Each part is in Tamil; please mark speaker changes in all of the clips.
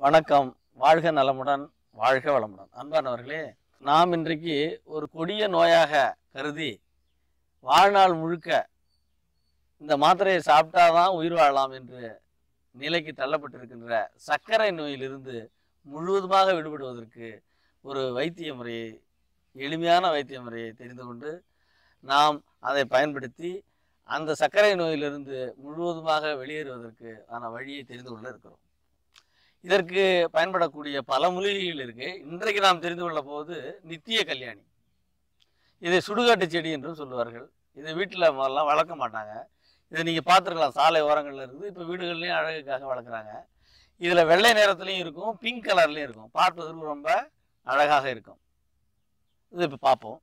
Speaker 1: வணக்கம் வாழ்க நலமுடன் வாழ்க வளமுடன் அன்பானவர்களே நாம் இன்றைக்கு ஒரு கொடிய நோயாக கருதி வாழ்நாள் முழுக்க இந்த மாத்திரையை சாப்பிட்டாதான் உயிர் வாழலாம் என்று நிலைக்கு தள்ளப்பட்டிருக்கின்ற சர்க்கரை நோயிலிருந்து முழுவதுமாக விடுபடுவதற்கு ஒரு வைத்திய முறையை எளிமையான வைத்திய முறையை தெரிந்து கொண்டு நாம் அதை பயன்படுத்தி அந்த சர்க்கரை நோயிலிருந்து முழுவதுமாக வெளியேறுவதற்கு ஆன வழியை தெரிந்து கொள்ள இருக்கிறோம் இதற்கு பயன்படக்கூடிய பல மூலிகைகள் இருக்கு இன்றைக்கு நாம் தெரிந்து கொள்ள போவது நித்திய கல்யாணி இதை சுடுகாட்டு செடி என்றும் சொல்லுவார்கள் இதை வீட்டில் முதல்லாம் வளர்க்க மாட்டாங்க இதை நீங்கள் பார்த்துருக்கலாம் சாலை ஓரங்களில் இருந்து இப்போ வீடுகள்லையும் அழகுக்காக வளர்க்குறாங்க இதில் வெள்ளை நிறத்துலையும் இருக்கும் பிங்க் கலர்லையும் இருக்கும் பார்ப்பதற்கு ரொம்ப அழகாக இருக்கும் இது இப்போ பார்ப்போம்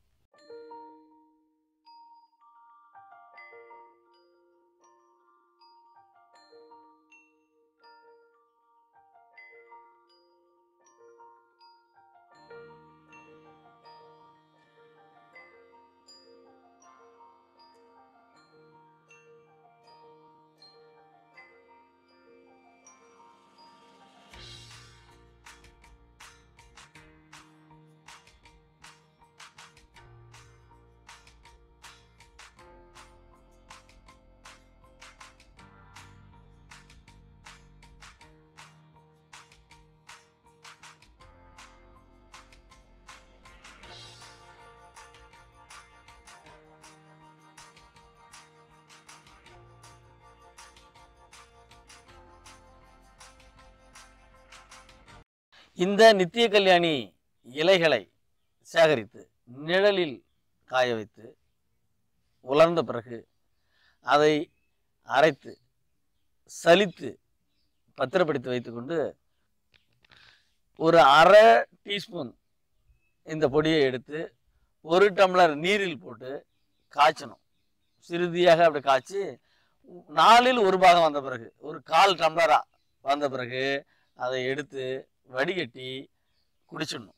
Speaker 1: இந்த நித்திய கல்யாணி இலைகளை சேகரித்து நிழலில் காய வைத்து உலர்ந்த பிறகு அதை அரைத்து சலித்து பத்திரப்படுத்தி வைத்துக்கொண்டு ஒரு அரை டீஸ்பூன் இந்த பொடியை எடுத்து ஒரு டம்ளர் நீரில் போட்டு காய்ச்சணும் சிறிதியாக அப்படி காய்ச்சி நாலில் ஒரு பாகம் வந்த பிறகு ஒரு கால் டம்ளரா வந்த பிறகு அதை எடுத்து வடிகட்டி குடிச்சிடணும்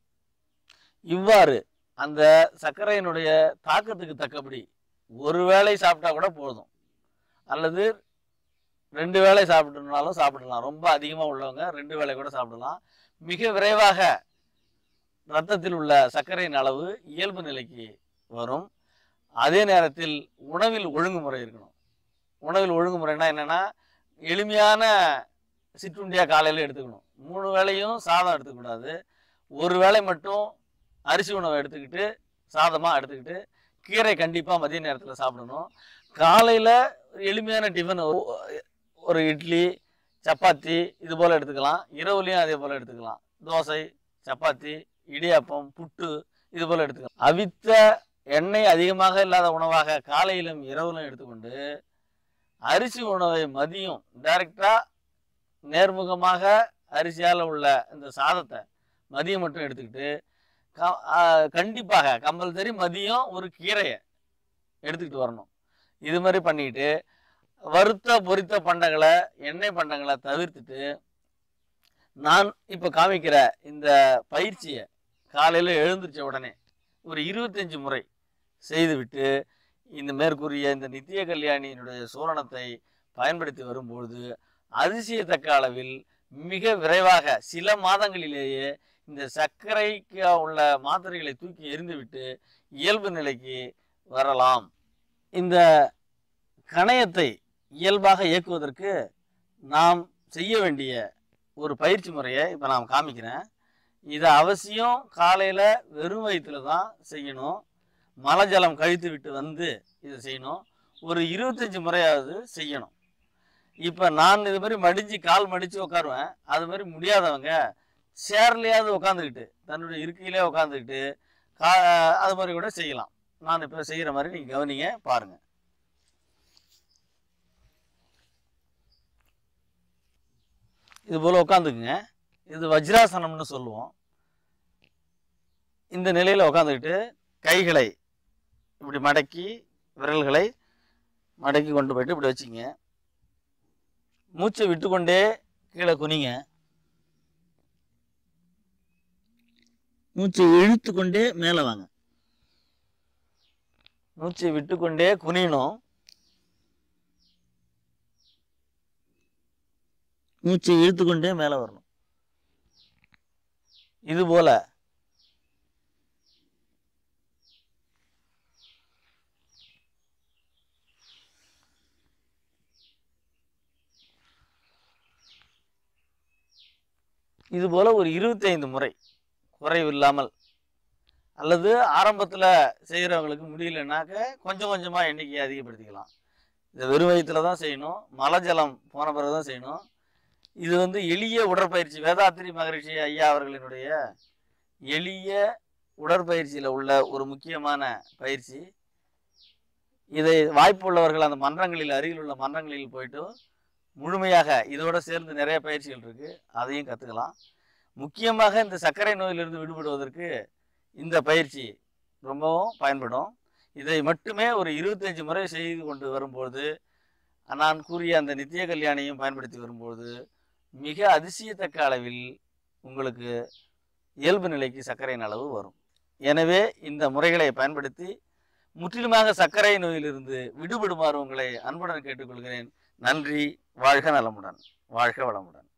Speaker 1: இவ்வாறு அந்த சர்க்கரையினுடைய தாக்கத்துக்கு தக்கபடி ஒரு வேளை சாப்பிட்டா கூட போதும் அல்லது ரெண்டு வேளை சாப்பிட்டோம்னாலும் சாப்பிடலாம் ரொம்ப அதிகமாக உள்ளவங்க ரெண்டு வேளை கூட சாப்பிடலாம் மிக விரைவாக ரத்தத்தில் உள்ள சர்க்கரையின் அளவு இயல்பு நிலைக்கு வரும் அதே நேரத்தில் உணவில் ஒழுங்குமுறை இருக்கணும் உணவில் ஒழுங்குமுறைனா என்னென்னா எளிமையான சிற்றுண்டியாக காலையில் எடுத்துக்கணும் மூணு வேளையும் சாதம் எடுத்துக்கூடாது ஒரு வேளை மட்டும் அரிசி உணவை எடுத்துக்கிட்டு சாதமாக எடுத்துக்கிட்டு கீரை கண்டிப்பாக மதிய நேரத்தில் சாப்பிடணும் காலையில் எளிமையான டிஃபன் ஒரு இட்லி சப்பாத்தி இது போல் எடுத்துக்கலாம் இரவுலையும் அதே போல் எடுத்துக்கலாம் தோசை சப்பாத்தி இடியாப்பம் புட்டு இது போல் எடுத்துக்கலாம் அவித்த எண்ணெய் அதிகமாக இல்லாத உணவாக காலையிலும் இரவிலும் எடுத்துக்கொண்டு அரிசி உணவை மதியம் டைரெக்டாக நேர்முகமாக அரிசியால் உள்ள இந்த சாதத்தை மதியம் மட்டும் எடுத்துக்கிட்டு க ஆ, கண்டிப்பாக கம்பல்சரி மதியம் ஒரு கீரையை எடுத்துக்கிட்டு வரணும் இது மாதிரி பண்ணிக்கிட்டு வறுத்த பொரித்த பண்டங்களை எண்ணெய் பண்டங்களை தவிர்த்துட்டு நான் இப்போ காமிக்கிற இந்த பயிற்சியை காலையில் எழுந்திரிச்ச உடனே ஒரு இருபத்தஞ்சு முறை செய்துவிட்டு இந்த மேற்கூறிய இந்த நித்திய கல்யாணியினுடைய சூரணத்தை பயன்படுத்தி வரும்பொழுது அதிசயத்தக்க அளவில் மிக விரைவாக சில மாதங்களிலேயே இந்த சர்க்கரைக்கு உள்ள மாத்திரைகளை தூக்கி எறிந்துவிட்டு இயல்பு நிலைக்கு வரலாம் இந்த கணையத்தை இயல்பாக இயக்குவதற்கு நாம் செய்ய வேண்டிய ஒரு பயிற்சி முறையை இப்போ நான் காமிக்கிறேன் இதை அவசியம் காலையில் வெறும் வயிற்றுல தான் செய்யணும் மலஜலம் கழித்து விட்டு வந்து இதை செய்யணும் ஒரு இருபத்தஞ்சி முறையாவது செய்யணும் இப்போ நான் இது மாதிரி மடித்து கால் மடித்து உட்காருவேன் அது மாதிரி முடியாதவங்க சேர்லையாவது உட்காந்துக்கிட்டு தன்னுடைய இருக்கையிலே உட்காந்துக்கிட்டு கா அது மாதிரி கூட செய்யலாம் நான் இப்போ செய்கிற மாதிரி நீங்கள் கவனிங்க பாருங்கள் இது போல் உட்காந்துக்குங்க இது வஜ்ராசனம்னு சொல்லுவோம் இந்த நிலையில் உட்காந்துக்கிட்டு கைகளை இப்படி மடக்கி விரல்களை மடக்கி கொண்டு போயிட்டு இப்படி வச்சுங்க மூச்சை விட்டுக்கொண்டே கீழே குனிங்க மூச்சை இழுத்து கொண்டே மேலே வாங்க மூச்சை விட்டுக்கொண்டே குனியணும் மூச்சை இழுத்துக்கொண்டே மேலே வரணும் இது போல இது போல ஒரு இருபத்தைந்து முறை குறைவில்லாமல் அல்லது ஆரம்பத்தில் செய்கிறவங்களுக்கு முடியலனாக்க கொஞ்சம் கொஞ்சமாக எண்ணிக்கையை அதிகப்படுத்திக்கலாம் இதை வெறும் வயிற்றுல தான் செய்யணும் மலஜலம் போன பிறகு தான் செய்யணும் இது வந்து எளிய உடற்பயிற்சி வேதாத்திரி மகரிஷி ஐயா அவர்களினுடைய எளிய உடற்பயிற்சியில் உள்ள ஒரு முக்கியமான பயிற்சி இதை வாய்ப்புள்ளவர்கள் அந்த மன்றங்களில் அருகில் உள்ள மன்றங்களில் போயிட்டு முழுமையாக இதோட சேர்ந்து நிறைய பயிற்சிகள் இருக்கு அதையும் கற்றுக்கலாம் முக்கியமாக இந்த சர்க்கரை நோயிலிருந்து விடுபடுவதற்கு இந்த பயிற்சி ரொம்பவும் பயன்படும் இதை மட்டுமே ஒரு இருபத்தஞ்சு முறை செய்து கொண்டு வரும்போது நான் கூறிய அந்த நித்திய கல்யாணியும் பயன்படுத்தி வரும்போது மிக அதிசயத்தக்க அளவில் உங்களுக்கு இயல்பு நிலைக்கு சர்க்கரையின் அளவு வரும் எனவே இந்த முறைகளை பயன்படுத்தி முற்றிலுமாக சர்க்கரை நோயிலிருந்து விடுபடுமாறு உங்களை அன்புடன் கேட்டுக்கொள்கிறேன் நன்றி வாழ்க நலமுடன் வாழ்க வளமுடன்